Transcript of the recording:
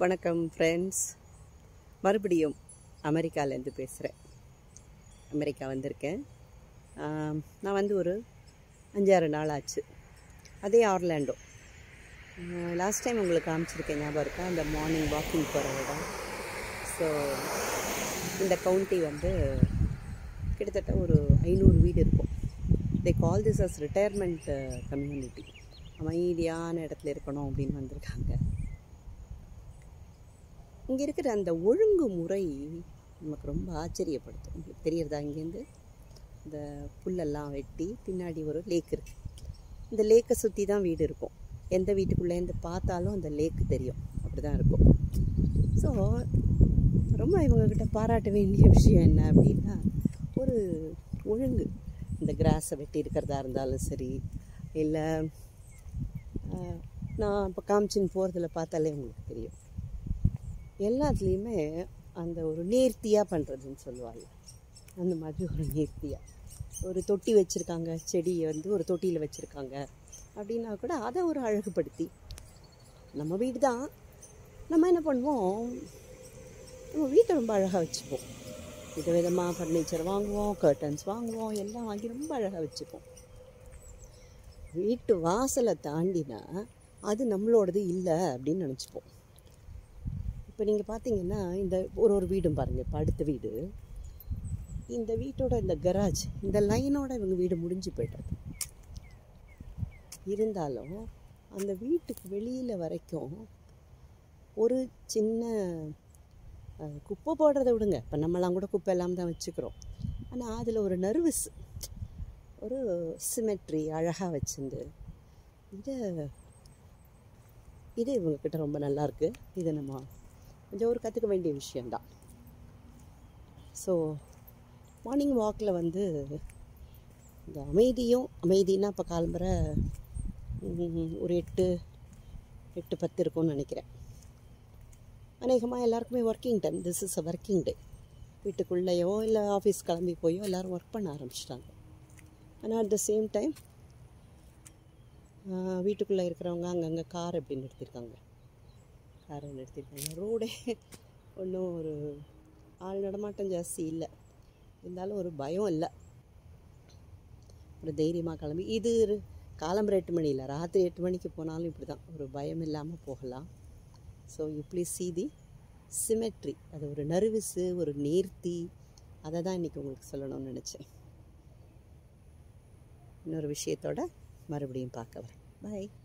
வணக்கம் ஃப்ரெண்ட்ஸ் மறுபடியும் அமெரிக்காலேருந்து பேசுகிறேன் அமெரிக்கா வந்திருக்கேன் ஆம், நான் வந்து ஒரு அஞ்சாறு நாள் ஆச்சு அதே ஆர்லாண்டோ லாஸ்ட் டைம் உங்களுக்கு காமிச்சிருக்கேன் ஞாபகம் இருக்கா அந்த மார்னிங் வாக்கிங் போகிற இடம் ஸோ இந்த கவுண்டி வந்து கிட்டத்தட்ட ஒரு ஐநூறு வீடு இருக்கும் they call this as retirement community அமைதியான இடத்துல இருக்கணும் அப்படின்னு வந்திருக்காங்க இங்கே இருக்கிற அந்த ஒழுங்குமுறை நமக்கு ரொம்ப ஆச்சரியப்படுத்தும் உங்களுக்கு தெரியறதா இங்கேருந்து இந்த புல்லெல்லாம் வெட்டி பின்னாடி ஒரு லேக் இருக்குது இந்த லேக்கை சுற்றி தான் வீடு இருக்கும் எந்த வீட்டுக்குள்ளேருந்து பார்த்தாலும் அந்த லேக்கு தெரியும் அப்படி தான் இருக்கும் ஸோ ரொம்ப இவங்கக்கிட்ட பாராட்ட வேண்டிய விஷயம் என்ன அப்படின்னா ஒரு ஒழுங்கு இந்த கிராஸை வெட்டி இருக்கிறதா இருந்தாலும் சரி இல்லை நான் இப்போ காமிச்சின்னு போகிறதுல பார்த்தாலே உங்களுக்கு தெரியும் எல்லாத்துலேயுமே அந்த ஒரு நேர்த்தியாக பண்ணுறதுன்னு சொல்லுவாங்க அந்த மாதிரி ஒரு நேர்த்தியாக ஒரு தொட்டி வச்சுருக்காங்க செடியை வந்து ஒரு தொட்டியில் வச்சுருக்காங்க அப்படின்னா கூட அதை ஒரு அழகுபடுத்தி நம்ம வீடு தான் நம்ம என்ன பண்ணுவோம் நம்ம வீட்டை ரொம்ப அழகாக வச்சுப்போம் விதவிதமாக ஃபர்னிச்சர் வாங்குவோம் கர்டன்ஸ் வாங்குவோம் எல்லாம் வாங்கி ரொம்ப அழகாக வச்சுப்போம் வீட்டு வாசலை தாண்டினா அது நம்மளோடது இல்லை அப்படின்னு நினச்சிப்போம் இப்போ நீங்கள் பார்த்தீங்கன்னா இந்த ஒரு ஒரு வீடும் பாருங்கள் இப்போ அடுத்த வீடு இந்த வீட்டோட இந்த கராஜ் இந்த லைனோட இவங்க வீடு முடிஞ்சு போய்ட்டது இருந்தாலும் அந்த வீட்டுக்கு வெளியில் வரைக்கும் ஒரு சின்ன அஹ், குப்பை போடுறத விடுங்க இப்போ நம்மலாம் கூட குப்பை எல்லாம் தான் வச்சுக்கிறோம் ஆனால் அதில் ஒரு நர்வஸ் ஒரு சிமெட்ரி அழகாக வச்சிருந்து இதை இது இவங்கக்கிட்ட ரொம்ப நல்லா இருக்கு இதை நம்ம கொஞ்சம் ஒரு கற்றுக்க வேண்டிய விஷயந்தான் ஸோ மார்னிங் வாக்கில் வந்து இந்த அமைதியும் அமைதினா இப்போ காலம்பரை ம், ஒரு எட்டு எட்டு பத்து இருக்கும்னு நினைக்கிறேன் அநேகமாக எல்லாருக்குமே working time this is a working day வீட்டுக்குள்ளேயோ இல்லை ஆஃபீஸ் கிளம்பி போயோ எல்லோரும் ஒர்க் பண்ண ஆரம்பிச்சிட்டாங்க ஆனால் அட் த சேம் டைம் வீட்டுக்குள்ளே இருக்கிறவங்க அங்கங்கே கார் எப்படி நிறுத்தியிருக்காங்க காரை நிறுத்தியிருக்காங்க ரோடே ஒன்றும் ஒரு ஆள் நடமாட்டம் ஜாஸ்தி இல்லை இருந்தாலும் ஒரு பயம் இல்லை ஒரு தைரியமாக கிளம்பி இது ஒரு காலம்பரை எட்டு மணி இல்லை ராத்திரி எட்டு மணிக்கு போனாலும் இப்படி தான் ஒரு பயம் இல்லாமல் போகலாம் so you please see the cemetery அது ஒரு நர்வஸு ஒரு நேர்த்தி அதை தான் இன்றைக்கி உங்களுக்கு சொல்லணும்னு நினச்சேன் இன்னொரு விஷயத்தோட மறுபடியும் பார்க்க வரேன் பாய்